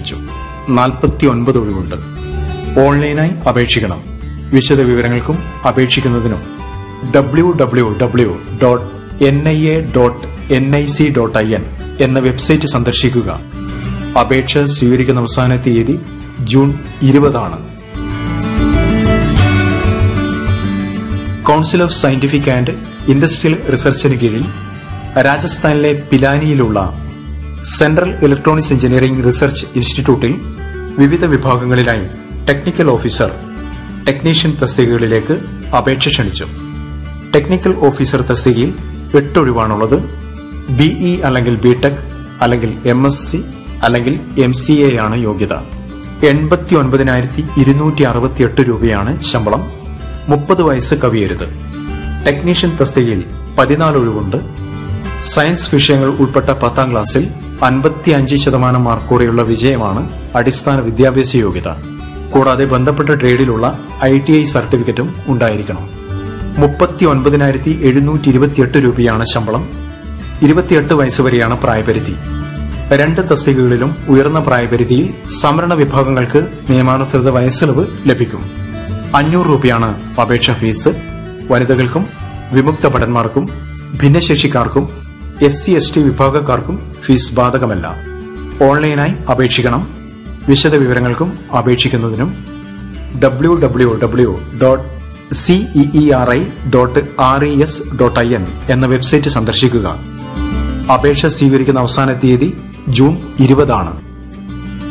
ക്ഷണിച്ചു നാൽപ്പത്തി ഒൻപത് ഒഴിവുണ്ട് ഓൺലൈനായി അപേക്ഷിക്കണം വിശദ വിവരങ്ങൾക്കും അപേക്ഷിക്കുന്നതിനും W W W dot N I A dot N I C dot I N എന്ന വെബ്സൈറ്റ് സന്ദർശിക്കുക അപേക്ഷ സ്വീകരിക്കുന്ന അവസാന തീയതി ജൂൺ ഇരുപതാണ് council of scientific and industrial റിസർച്ചിന് കീഴിൽ രാജസ്ഥാനിലെ പിലാനിയിലുള്ള സെൻട്രൽ ഇലക്ട്രോണിക്സ് എഞ്ചിനീയറിംഗ് റിസർച്ച് ഇൻസ്റ്റിറ്റ്യൂട്ടിൽ വിവിധ വിഭാഗങ്ങളിലായി ടെക്നിക്കൽ ഓഫീസർ ടെക്നീഷ്യൻ തസ്തികകളിലേക്ക് അപേക്ഷ ക്ഷണിച്ചു ടെക്നിക്കൽ ഓഫീസർ തസ്തികയിൽ എട്ട് ഒഴിവാണുള്ളത് ബിഇ അല്ലെങ്കിൽ ബിടെക് അല്ലെങ്കിൽ എം എസ് സി അല്ലെങ്കിൽ എം സി എ ആണ് യോഗ്യത എൺപത്തി ഒൻപതിനായിരത്തി ഇരുന്നൂറ്റി അറുപത്തിയെട്ട് രൂപയാണ് ശമ്പളം മുപ്പത് വയസ്സ് കവിയരുത് ടെക്നീഷ്യൻ തസ്തികയിൽ പതിനാല് ഒഴിവുണ്ട് സയൻസ് വിഷയങ്ങൾ ഉൾപ്പെട്ട പത്താം ക്ലാസ്സിൽ അൻപത്തിയഞ്ച് ശതമാനം മാർക്കോടെയുള്ള വിജയമാണ് അടിസ്ഥാന വിദ്യാഭ്യാസ യോഗ്യത കൂടാതെ ബന്ധപ്പെട്ട ട്രേഡിലുള്ള ഐ ടി ഐ സർട്ടിഫിക്കറ്റും ഉണ്ടായിരിക്കണം മുപ്പത്തി ഒൻപതിനായിരത്തി എഴുന്നൂറ്റി ഇരുപത്തിയെട്ട് രൂപയാണ് ശമ്പളം ഇരുപത്തിയെട്ട് വയസ്സ് വരെയാണ് പ്രായപരിധി രണ്ട് തസ്തികകളിലും ഉയർന്ന പ്രായപരിധിയിൽ സംവരണ വിഭാഗങ്ങൾക്ക് നിയമാനുസൃത വയസ്സിളവ് ലഭിക്കും അഞ്ഞൂറ് രൂപയാണ് അപേക്ഷാ ഫീസ് വനിതകൾക്കും വിമുക്ത ഭടന്മാർക്കും ഭിന്നശേഷിക്കാർക്കും എസ് സി എസ് ടി വിഭാഗക്കാർക്കും ഫീസ് ബാധകമല്ല ഓൺലൈനായി അപേക്ഷിക്കണം വിശദ വിവരങ്ങൾക്കും അപേക്ഷിക്കുന്നതിനും W W W dot CEE R I dot R E S dot I N എന്ന വെബ്സൈറ്റ് സന്ദർശിക്കുക അപേക്ഷ സ്വീകരിക്കുന്ന അവസാന തീയതി ജൂൺ ഇരുപതാണ്